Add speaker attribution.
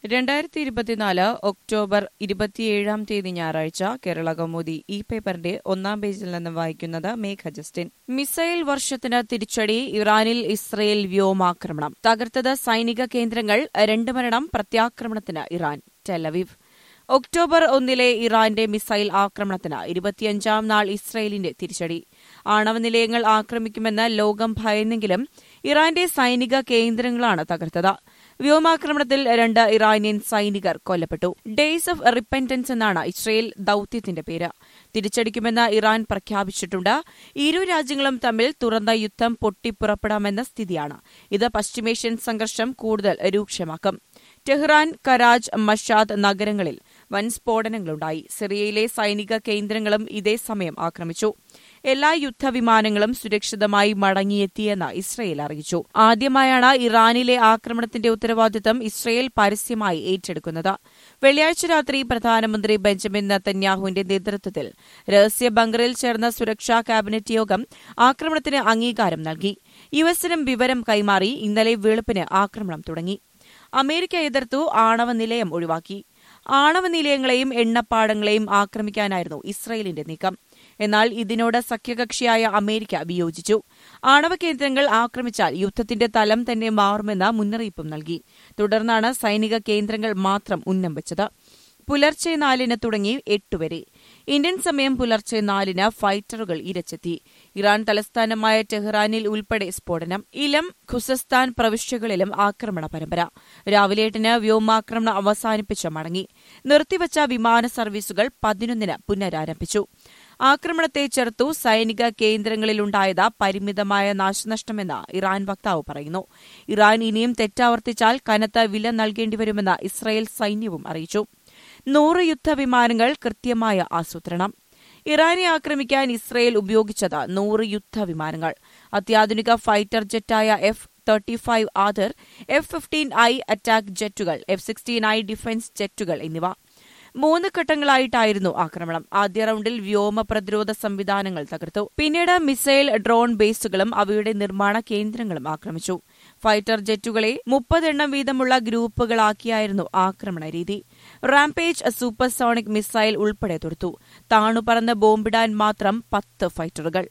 Speaker 1: രണ്ടായിരത്തി ഇരുപത്തിനാല് ഒക്ടോബർ ഇരുപത്തിയേഴാം തീയതി ഞായറാഴ്ച കേരള കൗമുദി ഈ പേപ്പറിന്റെ ഒന്നാം പേജിൽ നിന്ന് വായിക്കുന്നത് മേഘ ജസ്റ്റിൻ മിസൈൽ വർഷത്തിന് തിരിച്ചടി ഇറാനിൽ ഇസ്രയേൽ വ്യോമാക്രമണം തകർത്തത് സൈനിക കേന്ദ്രങ്ങൾ രണ്ട് മരണം പ്രത്യാക്രമണത്തിന് ഇറാൻ ടെലവിവ് ഒക്ടോബർ ഒന്നിലെ ഇറാന്റെ മിസൈൽ ആക്രമണത്തിന് ഇരുപത്തിയഞ്ചാം നാൾ ഇസ്രയേലിന്റെ തിരിച്ചടി ആണവ നിലയങ്ങൾ ആക്രമിക്കുമെന്ന് ലോകം ഭയന്നെങ്കിലും ഇറാന്റെ സൈനിക കേന്ദ്രങ്ങളാണ് തകർത്തത് വ്യോമാക്രമണത്തിൽ രണ്ട് ഇറാനിയൻ സൈനികർ കൊല്ലപ്പെട്ടു ഡേയ്സ് ഓഫ് റിപ്പന്റൻസ് എന്നാണ് ഇസ്രയേൽ ദൌത്യത്തിന്റെ പേര് തിരിച്ചടിക്കുമെന്ന് ഇറാൻ പ്രഖ്യാപിച്ചിട്ടുണ്ട് ഇരു രാജ്യങ്ങളും തമ്മിൽ തുറന്ന യുദ്ധം പൊട്ടിപ്പുറപ്പെടാമെന്ന സ്ഥിതിയാണ് ഇത് പശ്ചിമേഷ്യൻ സംഘർഷം കൂടുതൽ രൂക്ഷമാക്കും ടെഹ്റാൻ കരാജ് മഷാദ് നഗരങ്ങളിൽ വൻ സ്ഫോടനങ്ങളുണ്ടായി സിറിയയിലെ സൈനിക കേന്ദ്രങ്ങളും ഇതേ സമയം ആക്രമിച്ചു എല്ലാ യുദ്ധവിമാനങ്ങളും സുരക്ഷിതമായി മടങ്ങിയെത്തിയെന്ന് ഇസ്രയേൽ അറിയിച്ചു ആദ്യമായാണ് ഇറാനിലെ ആക്രമണത്തിന്റെ ഉത്തരവാദിത്തം ഇസ്രയേൽ പരസ്യമായി ഏറ്റെടുക്കുന്നത് വെള്ളിയാഴ്ച രാത്രി പ്രധാനമന്ത്രി ബെഞ്ചമിൻ നത്തന്യാഹുവിന്റെ നേതൃത്വത്തിൽ രഹസ്യ ബങ്കറിൽ ചേർന്ന സുരക്ഷാ ക്യാബിനറ്റ് യോഗം ആക്രമണത്തിന് അംഗീകാരം നൽകി യുഎസിനും വിവരം കൈമാറി ഇന്നലെ വെളുപ്പിന് ആക്രമണം തുടങ്ങി അമേരിക്ക എതിർത്തു ആണവ നിലയം ഒഴിവാക്കി ആണവ നിലയങ്ങളെയും എണ്ണപ്പാടങ്ങളെയും ആക്രമിക്കാനായിരുന്നു ഇസ്രയേലിന്റെ നീക്കം എന്നാൽ ഇതിനോട് സഖ്യകക്ഷിയായ അമേരിക്ക വിയോജിച്ചു ആണവ കേന്ദ്രങ്ങൾ ആക്രമിച്ചാൽ യുദ്ധത്തിന്റെ തലം തന്നെ മാറുമെന്ന മുന്നറിയിപ്പും നൽകി തുടർന്നാണ് സൈനിക കേന്ദ്രങ്ങൾ മാത്രം ഉന്നം വെച്ചത് പുലർച്ചെ നാലിന് തുടങ്ങി എട്ടുവരെ ഇന്ത്യൻ സമയം പുലർച്ചെ നാലിന് ഫൈറ്ററുകൾ ഇരച്ചെത്തി ഇറാൻ തലസ്ഥാനമായ ടെഹ്റാനിൽ ഉൾപ്പെടെ സ്ഫോടനം ഇലം ഖുസസ്ഥാൻ പ്രവിശ്യകളിലും ആക്രമണ പരമ്പര രാവിലെ എട്ടിന് വ്യോമാക്രമണം അവസാനിപ്പിച്ച് മടങ്ങി നിർത്തിവച്ച വിമാന സർവീസുകൾ പതിനൊന്നിന് പുനരാരംഭിച്ചു ആക്രമണത്തെ ചെറുത്തു സൈനിക കേന്ദ്രങ്ങളിലുണ്ടായത് പരിമിതമായ നാശനഷ്ടമെന്ന് ഇറാൻ വക്താവ് പറയുന്നു ഇറാൻ ഇനിയും തെറ്റാവർത്തിച്ചാൽ കനത്ത വില നൽകേണ്ടിവരുമെന്ന് ഇസ്രായേൽ സൈന്യവും അറിയിച്ചു നൂറ് യുദ്ധവിമാനങ്ങൾ കൃത്യമായ ആസൂത്രണം ഇറാനെ ആക്രമിക്കാൻ ഇസ്രയേൽ ഉപയോഗിച്ചത് നൂറ് യുദ്ധവിമാനങ്ങൾ അത്യാധുനിക ഫൈറ്റർ ജെറ്റായ F thirty five Adir F fifteen I attack ജെറ്റുകൾ എഫ് സിക്സ്റ്റീൻ ഐ ഡിഫൻസ് ജെറ്റുകൾ എന്നിവ മൂന്ന് ഘട്ടങ്ങളായിട്ടായിരുന്നു ആക്രമണം ആദ്യ റൌണ്ടിൽ വ്യോമ പ്രതിരോധ സംവിധാനങ്ങൾ തകർത്തു പിന്നീട് മിസൈൽ ഡ്രോൺ ബേസുകളും അവയുടെ നിർമ്മാണ കേന്ദ്രങ്ങളും ആക്രമിച്ചു ഫൈറ്റർ ജെറ്റുകളെ മുപ്പതെണ്ണം വീതമുള്ള ഗ്രൂപ്പുകളാക്കിയായിരുന്നു ആക്രമണ രീതി റാംപേജ് സൂപ്പർസോണിക് മിസൈൽ ഉൾപ്പെടെ തൊടുത്തു താണുപറന്ന് ബോംബിടാൻ മാത്രം പത്ത് ഫൈറ്ററുകൾ